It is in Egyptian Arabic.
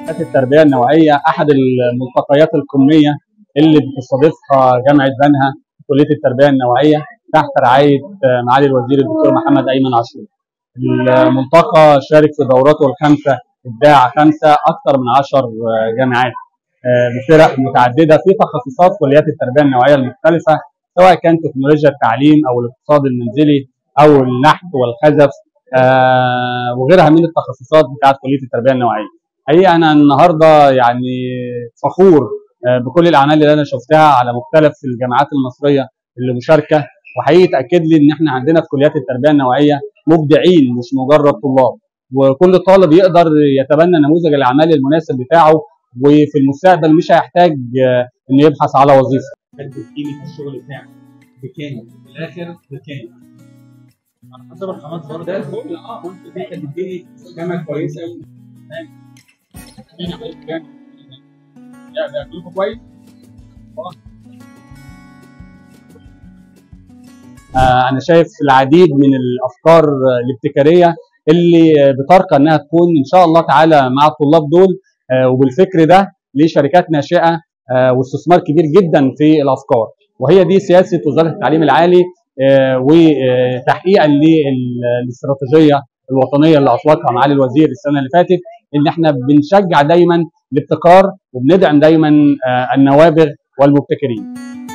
مؤسسات التربيه النوعيه احد الملتقيات القميه اللي بتستضيفها جامعه بنها كليه التربيه النوعيه تحت رعايه معالي الوزير الدكتور محمد ايمن عاشور. الملتقى شارك في دوراته الخمسه ابداع خمسه اكثر من 10 جامعات بفرق متعدده في تخصصات كليات التربيه النوعيه المختلفه سواء كان تكنولوجيا التعليم او الاقتصاد المنزلي او النحت والخزف وغيرها من التخصصات بتاعت كليه التربيه النوعيه. حقيقه انا النهارده يعني فخور بكل الاعمال اللي انا شفتها على مختلف الجامعات المصريه اللي مشاركه وحقيقه تاكد لي ان احنا عندنا في كليات التربيه النوعيه مبدعين مش مجرد طلاب وكل طالب يقدر يتبنى نموذج الاعمال المناسب بتاعه وفي المستقبل مش هيحتاج انه يبحث على وظيفه. قيمه الشغل بتاعك بكام؟ في الاخر بكام؟ على حسب الخامات برضه ده الفل اه ممكن دي تديني خامه كويسه قوي ده كله كويس آه انا شايف العديد من الافكار الابتكاريه اللي بترقى انها تكون ان شاء الله تعالى مع الطلاب دول آه وبالفكر ده لشركات ناشئه آه واستثمار كبير جدا في الافكار وهي دي سياسه وزاره التعليم العالي وتحقيقا للاستراتيجيه الوطنيه اللي اطلقها معالي الوزير السنه اللي فاتت ان احنا بنشجع دايما الابتكار وبندعم دايما النوابغ والمبتكرين.